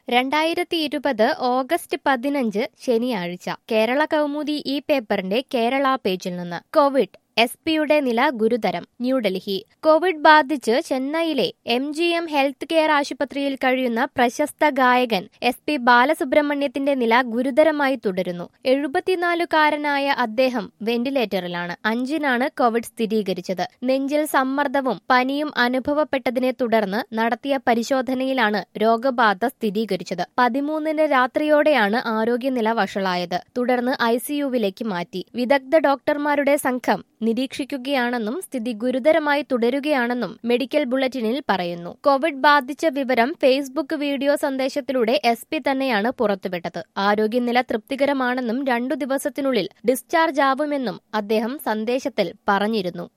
രണ്ടായിരത്തി ഇരുപത് ഓഗസ്റ്റ് പതിനഞ്ച് ശനിയാഴ്ച കേരള കൗമുദി ഈ പേപ്പറിന്റെ കേരള പേജിൽ നിന്ന് കോവിഡ് എസ് പിയുടെ നില ഗുരുതരം ന്യൂഡൽഹി കോവിഡ് ബാധിച്ച് ചെന്നൈയിലെ M G M health care ആശുപത്രിയിൽ കഴിയുന്ന പ്രശസ്ത ഗായകൻ എസ് പി ബാലസുബ്രഹ്മണ്യത്തിന്റെ നില ഗുരുതരമായി തുടരുന്നു എഴുപത്തിനാലുകാരനായ അദ്ദേഹം വെന്റിലേറ്ററിലാണ് അഞ്ചിനാണ് കോവിഡ് സ്ഥിരീകരിച്ചത് നെഞ്ചിൽ സമ്മർദ്ദവും പനിയും അനുഭവപ്പെട്ടതിനെ തുടർന്ന് നടത്തിയ പരിശോധനയിലാണ് രോഗബാധ സ്ഥിരീകരിച്ചത് പതിമൂന്നിന് രാത്രിയോടെയാണ് ആരോഗ്യനില വഷളായത് തുടർന്ന് ഐസിയുവിലേക്ക് മാറ്റി വിദഗ്ധ ഡോക്ടർമാരുടെ സംഘം നിരീക്ഷിക്കുകയാണെന്നും സ്ഥിതി ഗുരുതരമായി തുടരുകയാണെന്നും മെഡിക്കൽ ബുള്ളറ്റിനിൽ പറയുന്നു കോവിഡ് ബാധിച്ച വിവരം ഫേസ്ബുക്ക് വീഡിയോ സന്ദേശത്തിലൂടെ എസ് പി തന്നെയാണ് പുറത്തുവിട്ടത് ആരോഗ്യനില തൃപ്തികരമാണെന്നും രണ്ടു ദിവസത്തിനുള്ളിൽ ഡിസ്ചാർജ് ആവുമെന്നും അദ്ദേഹം സന്ദേശത്തിൽ പറഞ്ഞിരുന്നു